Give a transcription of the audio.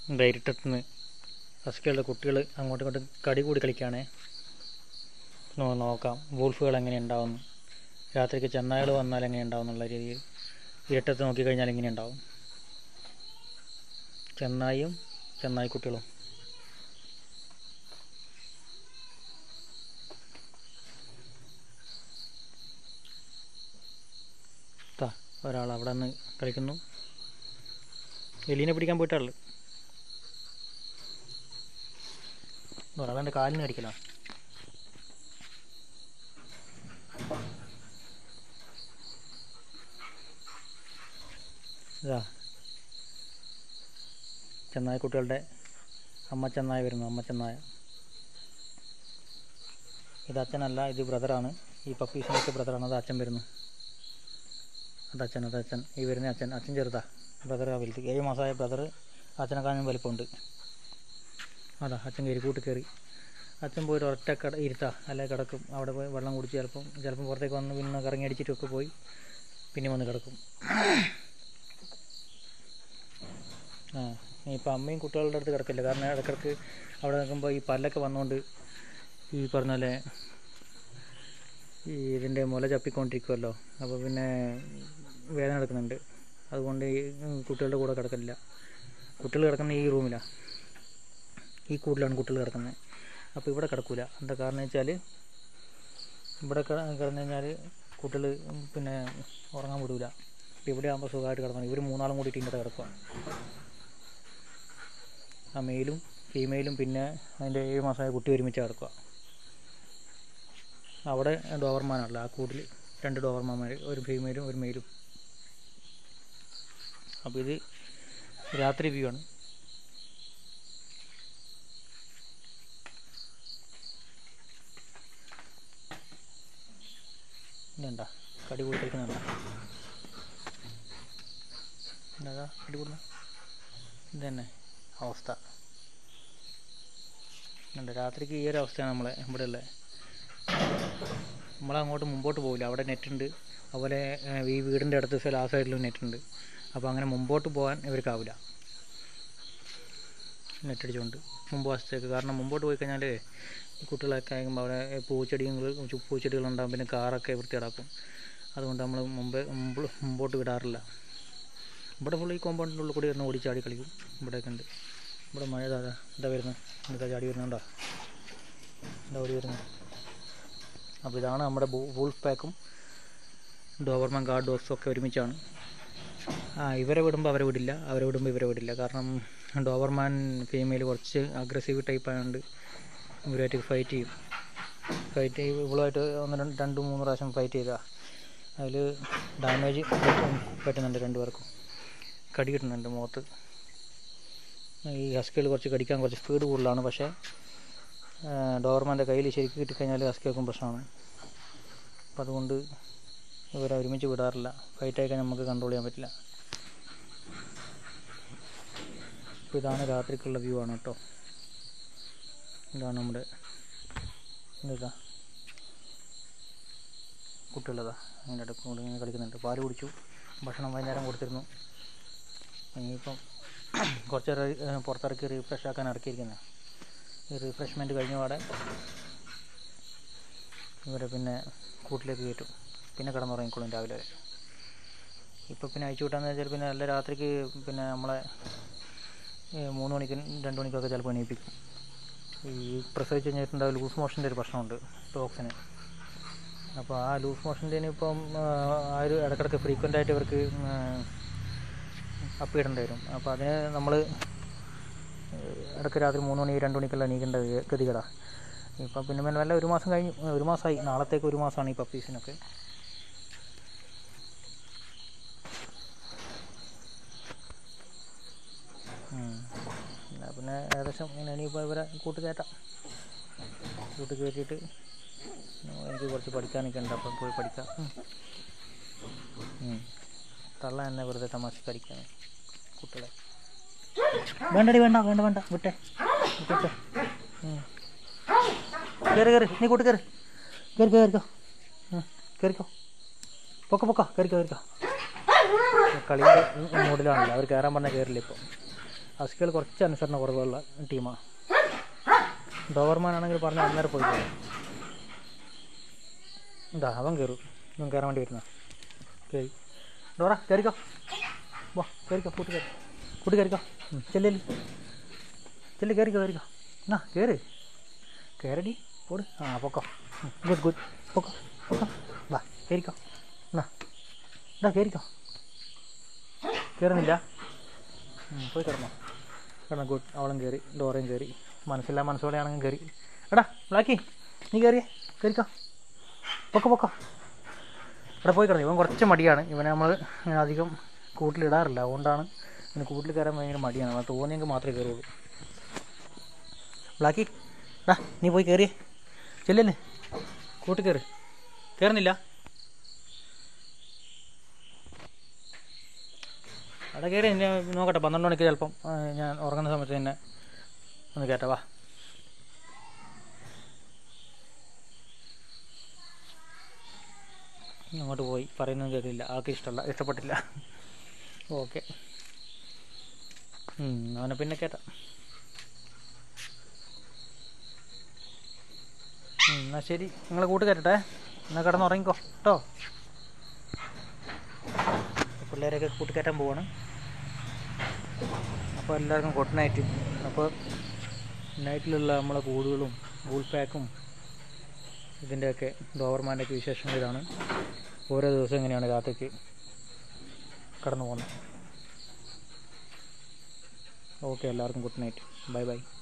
ഇവിടെ ഇരുട്ടത്തുനിന്ന് ഹസ്കികളുടെ കുട്ടികൾ അങ്ങോട്ടും ഇങ്ങോട്ടും കടി കൂടി കളിക്കുകയാണേ നോ- നോക്കാം വൂൾഫുകൾ എങ്ങനെ ഉണ്ടാവും രാത്രിക്ക് ചെന്നായകൾ വന്നാൽ എങ്ങനെ ഉണ്ടാവും എന്നുള്ള രീതിയിൽ ഇരുട്ടത്ത് നോക്കിക്കഴിഞ്ഞാൽ എങ്ങനെ ഉണ്ടാവും ചെന്നായും ചെന്നായി കുട്ടികളും ദാ ഒരാൾ അവിടെ നിന്ന് കളിക്കുന്നു എലീനെ പിടിക്കാൻ പോയിട്ടാള് ഒരാളെൻ്റെ കാലിന് കടിക്കലാണ് ഇതാ ചെന്നായ കുട്ടികളുടെ അമ്മ ചെന്നായ വരുന്നു അമ്മ ചെന്നായ ഇത് അച്ഛനല്ല ഇത് ബ്രദറാണ് ഈ പപ്പീസിനൊക്കെ ബ്രദറാണ് അത് അച്ഛൻ വരുന്നു അത് അച്ഛൻ അത് അച്ഛൻ ഈ വരുന്ന അച്ഛൻ അച്ഛൻ ചെറുതാ ബ്രദർ ആ വലുത് ഏഴ് മാസമായ ബ്രദർ അച്ഛനെക്കാളും വലിപ്പമുണ്ട് അതാ അച്ഛൻ കയറി കൂട്ടി കയറി അച്ഛൻ പോയി ഒരു ഒറ്റ കട ഇരുത്താ അല്ലെ കിടക്കും അവിടെ പോയി വെള്ളം കുടിച്ച് ചിലപ്പം ചിലപ്പം പുറത്തേക്ക് വന്ന് പിന്നെ കറങ്ങി അടിച്ചിട്ടൊക്കെ പോയി പിന്നെ വന്ന് കിടക്കും ആ ഇപ്പം അമ്മയും കുട്ടികളുടെ അടുത്ത് കിടക്കില്ല കാരണം ഇടയ്ക്കിടയ്ക്ക് അവിടെ നിൽക്കുമ്പോൾ ഈ പല്ലൊക്കെ വന്നുകൊണ്ട് ഈ പറഞ്ഞ പോലെ ഈ ഇതിൻ്റെ മുല ചപ്പിക്കൊണ്ടിരിക്കുമല്ലോ അപ്പോൾ പിന്നെ വേദന എടുക്കുന്നുണ്ട് അതുകൊണ്ട് ഈ കുട്ടികളുടെ കൂടെ കിടക്കില്ല കുട്ടികൾ കിടക്കുന്ന ഈ റൂമിലാണ് ഈ കൂട്ടിലാണ് കുട്ടികൾ കിടക്കുന്നത് അപ്പോൾ ഇവിടെ കിടക്കില്ല എന്താ കാരണം വെച്ചാൽ ഇവിടെ കിട കിടന്നു കഴിഞ്ഞാൽ കുട്ടികൾ പിന്നെ ഉറങ്ങാൻ വിടില്ല ഇവിടെ ആകുമ്പോൾ സുഖമായിട്ട് കിടക്കണം ഇവർ മൂന്നാളും കൂടി ടീമിൻ്റെ കിടക്കുക ആ മെയിലും ഫീമെയിലും പിന്നെ അതിൻ്റെ ഏഴ് മാസമായ കുട്ടി ഒരുമിച്ച് കിടക്കുക അവിടെ ഡോവർമാനാണല്ലോ ആ കൂട്ടിൽ രണ്ട് ഡോവർമാന്മാർ ഒരു ഫീമെയിലും ഒരു മെയിലും അപ്പോൾ ഇത് രാത്രി വ്യൂ ആണ് ഇതുണ്ട കടി കൂടി കളിക്കുന്നുണ്ട എന്താ കടി കൂടുന്ന ഇത് തന്നെ അവസ്ഥ ഉണ്ട് രാത്രിക്ക് ഈ ഒരു അവസ്ഥയാണ് നമ്മളെ ഇവിടെ ഉള്ളത് നമ്മളങ്ങോട്ട് മുമ്പോട്ട് പോകില്ല അവിടെ നെറ്റ് ഉണ്ട് അതുപോലെ ഏഹ്, ഈ വീടിൻ്റെ അടുത്ത് സൈഡ് ആ സൈഡിലും നെറ്റ് ഉണ്ട് അപ്പോൾ അങ്ങനെ മുമ്പോട്ട് പോകാൻ ഇവർക്കാവില്ല നെറ്റ് അടിച്ചുകൊണ്ട് മുമ്പ് വശത്തേക്ക് കാരണം മുമ്പോട്ട് പോയി കഴിഞ്ഞാൽ ഈ കുട്ടികളൊക്കെ ആകുമ്പോൾ അവിടെ പൂച്ചെടികൾ ചു- പൂച്ചെടികളുണ്ടാകും പിന്നെ കാറൊക്കെ വൃത്തിയേടാക്കും അതുകൊണ്ട് നമ്മൾ മുമ്പേ മുമ്പ് മുമ്പോട്ട് വിടാറില്ല ഇവിടെ ഫുൾ ഈ കോമ്പൗണ്ടിൻ്റെ ഉള്ളിൽ കൂടി ഇരുന്ന് ഓടിച്ചാടി കളിക്കും ഇവിടെയൊക്കെ ഉണ്ട് ഇവിടെ മഴ ഇതാ ഇതാ വരുന്നത് ഇതാ ചാടി വരുന്നുണ്ടോ ഇതാ ഓടി വരുന്നത് അപ്പോൾ ഇതാണ് നമ്മുടെ വൂൾഫ് പാക്കും ഡോവർമാൻ ഗാർഡ് ഡോഗ്സും ഒക്കെ ഒരുമിച്ചാണ് ആ ഇവരെ വിടുമ്പോൾ അവരെ വിടില്ല അവരെ വിടുമ്പോൾ ഇവരെ വിടില്ല കാരണം ഡോവർമാൻ ഫീമെയിൽ കുറച്ച് അഗ്രസീവ് ടൈപ്പ് ആയതുകൊണ്ട് ഇവരുമായിട്ട് ഫൈറ്റ് ചെയ്യും ഫൈറ്റ് ചെയ്യും ഇവളുമായിട്ട് ഒന്ന് രണ്ട് രണ്ട് മൂന്ന് പ്രാവശ്യം ഫൈറ്റ് ചെയ്താൽ അതിൽ ഡാമേജ് പറ്റുന്നുണ്ട് രണ്ടുപേർക്കും കടി കിട്ടുന്നുണ്ട് മുഖത്ത് ഈ ഹസ്കികൾ കുറച്ച് കടിക്കാൻ കുറച്ച് സ്പീഡ് കൂടുതലാണ് പക്ഷേ ഡോവർമാൻ്റെ കയ്യിൽ ശരിക്കും കിട്ടിക്കഴിഞ്ഞാൽ ഹസ്കികൾക്കും പ്രശ്നമാണ് അപ്പം അതുകൊണ്ട് ഇവരെ ഒരുമിച്ച് വിടാറില്ല ഫൈറ്റ് ആയിക്കാൻ നമുക്ക് കൺട്രോൾ ചെയ്യാൻ പറ്റില്ല അപ്പോൾ ഇതാണ് രാത്രിക്കുള്ള വ്യൂ ആണ് കേട്ടോ ഇതാണ് നമ്മുടെ എന്താ കുട്ടികളതാ അതിൻ്റെ ഇടയ്ക്ക് കൂടി ഇങ്ങനെ കളിക്കുന്നുണ്ട് പാല് കുടിച്ചു ഭക്ഷണം വൈകുന്നേരം കൊടുത്തിരുന്നു ഇനിയിപ്പം കുറച്ച് നേരം ഏഹ് പുറത്തിറക്കി റീഫ്രഷ് ആക്കാൻ ഇറക്കിയിരിക്കുന്നത് ഈ റീഫ്രഷ്മെൻറ്റ് കഴിഞ്ഞ പാടെ ഇവരെ പിന്നെ കൂട്ടിലേക്ക് കയറ്റും പിന്നെ കിടന്നുറങ്ങിക്കോളും രാവിലെ വരെ ഇപ്പോൾ പിന്നെ അയച്ചു വിട്ടാന്ന് വെച്ചാൽ പിന്നെ നല്ല രാത്രിക്ക് പിന്നെ നമ്മളെ ഏ, മൂന്ന് മണിക്ക് രണ്ട് മണിക്കൊക്കെ ചിലപ്പോൾ എണീപ്പിക്കും ഈ പ്രസവിച്ച് കഴിഞ്ഞിട്ടുണ്ടാവും ലൂസ് മോഷൻ്റെ ഒരു പ്രശ്നമുണ്ട് ഡോഗ്സിന് അപ്പോൾ ആ ലൂസ് മോഷൻ്റെ ഇപ്പം ആ, ആ ഒരു ഇടക്കിടക്ക് ഫ്രീക്വൻ്റ് ആയിട്ട് ഇവർക്ക് അപ്പിടേണ്ടി വരും അപ്പോൾ അതിന് നമ്മൾ ഇടയ്ക്ക് രാത്രി മൂന്ന് മണി രണ്ട് മണിക്കെല്ലാം എണീക്കേണ്ട ഗതികടാ ഇപ്പം പിന്നെ പിന്നെ വല്ല ഒരു മാസം കഴിഞ്ഞു ഒരു മാസമായി നാളത്തേക്ക് ഒരു മാസമാണ് ഈ പപ്പീസിനൊക്കെ ഉം. എന്നാ പിന്നെ ഏകദേശം ഇങ്ങനെ ഇനിയിപ്പോൾ ഇവരെ കൂട്ട് കയറ്റാം കൂട്ട് കയറ്റിയിട്ട് എനിക്ക് കുറച്ച് പഠിക്കാനൊക്കെ ഉണ്ട് അപ്പം പോയി പഠിക്കാം ഉം. ഉം. തള്ള എന്നെ വെറുതെ തമാശക്ക് അടിക്കാൻ കുട്ടികളെ വേണ്ടടി വേണ്ട വേണ്ട വേണ്ട വിട്ടെ വിട്ടെ കയറി കയറി നീ കൂട്ട് കയറി കയറി കയറിക്കോ ഉം, കയറിക്കോ പൊക്ക പൊക്ക കയറിക്കോ കയറിക്കോ കളീൻ്റെ മൂഡിലാണല്ലോ അവർ കയറാൻ പറഞ്ഞാൽ കയറില്ല ഇപ്പം അസ്കികൾ കുറച്ച് അനുസരണ കുറവുള്ള ടീമാണ് ഡോവർമാൻ ആണെങ്കിൽ പറഞ്ഞ അന്നേരം പോയി കയറും. എന്താ അവൻ കയറും ഇവൻ കയറാൻ വേണ്ടി വരുന്ന കയറി ഡോറ കയറിക്കോ വാ കയറിക്കോ കൂട്ടി കയറി കൂട്ടി കയറിക്കോ ഉം, ചെല്ല് ചെല്ല്. ചെല്ല് കയറിക്കോ കയറിക്കോ എന്നാ കയറി കയറടി പോട് ആ പൊക്കോ ഗുഡ് ഗുഡ് പൊക്കോ പൊക്കോ വാ കയറിക്കോ എന്നാ ഇതാ കയറിക്കോ കയറുന്നില്ല ഉം, പോയി കിടന്നോ കിടന്നു ഗുഡ് അവളും കയറി ഡോറയും കയറി മനസ്സില്ല മനസ്സോടെയാണെങ്കിൽ കയറി എടാ ബ്ലാക്കി നീ കയറിയേ കയറിക്കോ പൊക്കോ പൊക്കോ ഇവിടെ പോയി കിടന്നു ഇവൻ കുറച്ച് മടിയാണ് ഇവനെ നമ്മൾ ഇങ്ങനെ അധികം കൂട്ടിലിടാറില്ല അതുകൊണ്ടാണ് ഇവന് കൂട്ടിൽ കയറാൻ ഭയങ്കര മടിയാണ് അവൻ തോന്നിയെങ്കിൽ മാത്രമേ കയറുള്ളൂ ബ്ലാക്കി എടാ നീ പോയി കയറിയേ ചെല്ലല്ലേ കൂട്ടി കയറി കയറുന്നില്ല അവിടെ കയറി എന്നെ നോക്കട്ടെ പന്ത്രണ്ട് മണിക്ക് ചിലപ്പം ആ, ഞാൻ ഉറങ്ങുന്ന സമയത്ത് തന്നെ ഒന്ന് കയറ്റ വാ അങ്ങോട്ട് പോയി പറയുന്നത് കേൾക്കില്ല ആൾക്ക് ഇഷ്ടമല്ല ഇഷ്ടപ്പെട്ടില്ല ഓക്കെ അവനെ പിന്നെ കേട്ടാം ഉം, എന്നാ ശരി നിങ്ങൾ കൂട്ട് കയറ്റട്ടെ എന്നാൽ കിടന്ന് ഉറങ്ങിക്കോ കേട്ടോ പിള്ളേരെയൊക്കെ കൂട്ടിക്കയറ്റാൻ പോവാണ് അപ്പോൾ എല്ലാവർക്കും ഗുഡ് നൈറ്റ് അപ്പോൾ നൈറ്റിലുള്ള നമ്മളെ കൂടുകളും ഗൂൾ പാക്കും ഇതിൻ്റെയൊക്കെ ഡോവർമാൻ്റെയൊക്കെ വിശേഷങ്ങൾ ഇതാണ് ഓരോ ദിവസം എങ്ങനെയാണ് രാത്രിക്ക് കടന്നു പോകുന്നത് ഓക്കെ എല്ലാവർക്കും ഗുഡ് നൈറ്റ് ബൈ ബൈ